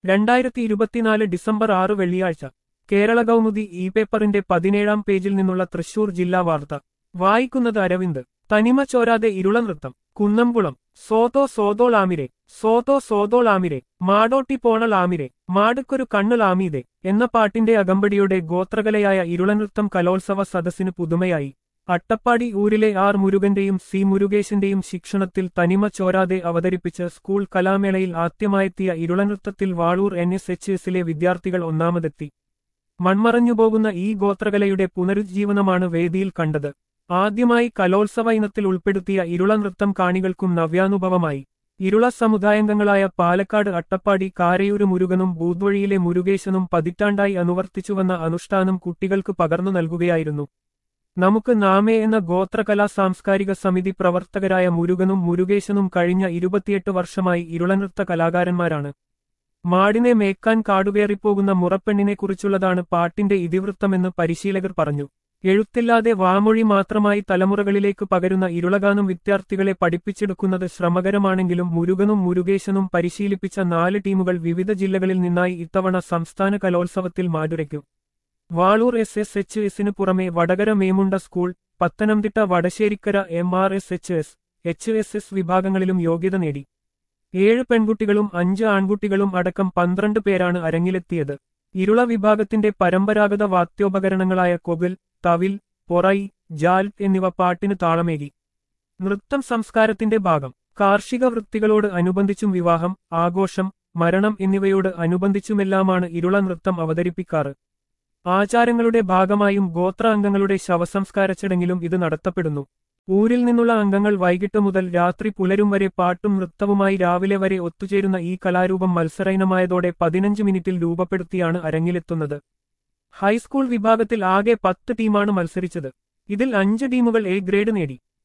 രണ്ടായിരത്തി ഇരുപത്തിനാല് ഡിസംബർ ആറ് വെള്ളിയാഴ്ച കേരള കൗമുദി ഇ പേപ്പറിന്റെ പതിനേഴാം പേജിൽ നിന്നുള്ള തൃശൂർ ജില്ലാ വാർത്ത വായിക്കുന്നത് അരവിന്ദ് തനിമ ചോരാതെ ഇരുള നൃത്തം കുന്നംകുളം സോതോ സോതോൾ ആമിരെ സോതോ സോതോൾ ആമിരെ മാടോട്ടി പോണൾ ആമിരെ മാടുക്കൊരു കണ്ണുൾ ആമീതെ എന്ന പാട്ടിന്റെ അകമ്പടിയുടെ ഗോത്രകലയായ ഇരുളനൃത്തം കലോത്സവ സദസ്സിന് പുതുമയായി അട്ടപ്പാടി ഊരിലെ ആർ മുരുകന്റെയും സി മുരുകേശന്റെയും ശിക്ഷണത്തിൽ തനിമ ചോരാതെ അവതരിപ്പിച്ച് സ്കൂൾ കലാമേളയിൽ ആദ്യമായെത്തിയ ഇരുളനൃത്തത്തിൽ വാളൂർ എൻ എസ് എച്ച് എസിലെ വിദ്യാർത്ഥികൾ ഒന്നാമതെത്തി മൺമറഞ്ഞുപോകുന്ന ഈ ഗോത്രകലയുടെ പുനരുജ്ജീവനമാണ് വേദിയിൽ കണ്ടത് ആദ്യമായി കലോത്സവ ഇനത്തിൽ ഉൾപ്പെടുത്തിയ ഇരുള നൃത്തം കാണികൾക്കും നവ്യാനുഭവമായി ഇരുള സമുദായാംഗങ്ങളായ പാലക്കാട് അട്ടപ്പാടി കാരയൂര് മുരുകനും ബൂദ്വഴിയിലെ മുരുകേശനും പതിറ്റാണ്ടായി അനുവർത്തിച്ചുവന്ന അനുഷ്ഠാനം കുട്ടികൾക്ക് പകർന്നു നൽകുകയായിരുന്നു നമുക്ക് നാമേ എന്ന ഗോത്രകലാ സാംസ്കാരിക സമിതി പ്രവർത്തകരായ മുരുകനും മുരുകേശനും കഴിഞ്ഞ ഇരുപത്തിയെട്ട് വർഷമായി ഇരുളനൃത്ത കലാകാരന്മാരാണ് മാടിനെ മേക്കാൻ കാടുകയറിപ്പോകുന്ന മുറപ്പെണ്ണിനെക്കുറിച്ചുള്ളതാണ് പാട്ടിന്റെ ഇതിവൃത്തമെന്ന് പരിശീലകർ പറഞ്ഞു എഴുത്തില്ലാതെ വാമൊഴി മാത്രമായി തലമുറകളിലേക്ക് പകരുന്ന ഇരുളഗാനം വിദ്യാർത്ഥികളെ പഠിപ്പിച്ചെടുക്കുന്നത് ശ്രമകരമാണെങ്കിലും മുരുകനും മുരുകേശനും പരിശീലിപ്പിച്ച നാല് ടീമുകൾ വിവിധ ജില്ലകളിൽ നിന്നായി ഇത്തവണ സംസ്ഥാന കലോത്സവത്തിൽ മാറ്റുരയ്ക്കും വാളൂർ എസ് എസ് എച്ച് എസിന് പുറമെ Vadakara Memunda school Pathanamthitta Vadasserikkara M R S H S H S S വിഭാഗങ്ങളിലും യോഗ്യത നേടി ഏഴ് പെൺകുട്ടികളും അഞ്ച് ആൺകുട്ടികളും അടക്കം പന്ത്രണ്ട് പേരാണ് അരങ്ങിലെത്തിയത് ഇരുള വിഭാഗത്തിന്റെ പരമ്പരാഗത വാദ്യോപകരണങ്ങളായ കൊകിൽ തവിൽ പൊറൈ ജാൽ എന്നിവ പാട്ടിന് താളമേകി നൃത്തം സംസ്കാരത്തിന്റെ ഭാഗം കാർഷിക വൃത്തികളോട് അനുബന്ധിച്ചും വിവാഹം ആഘോഷം മരണം എന്നിവയോട് അനുബന്ധിച്ചുമെല്ലാമാണ് ഇരുള നൃത്തം അവതരിപ്പിക്കാറ് ആചാരങ്ങളുടെ ഭാഗമായും ഗോത്ര അംഗങ്ങളുടെ ശവസംസ്കാര ചടങ്ങിലും ഇത് നടത്തപ്പെടുന്നു ഊരിൽ നിന്നുള്ള അംഗങ്ങൾ വൈകിട്ട് മുതൽ രാത്രി പുലരും വരെ പാട്ടും നൃത്തവുമായി രാവിലെ വരെ ഒത്തുചേരുന്ന ഈ കലാരൂപം മത്സരയിനമായതോടെ പതിനഞ്ച് മിനിറ്റിൽ രൂപപ്പെടുത്തിയാണ് അരങ്ങിലെത്തുന്നത് ഹൈസ്കൂൾ വിഭാഗത്തിൽ ആകെ പത്ത് ടീമാണ് മത്സരിച്ചത് ഇതിൽ അഞ്ച് ടീമുകൾ എ ഗ്രേഡ് നേടി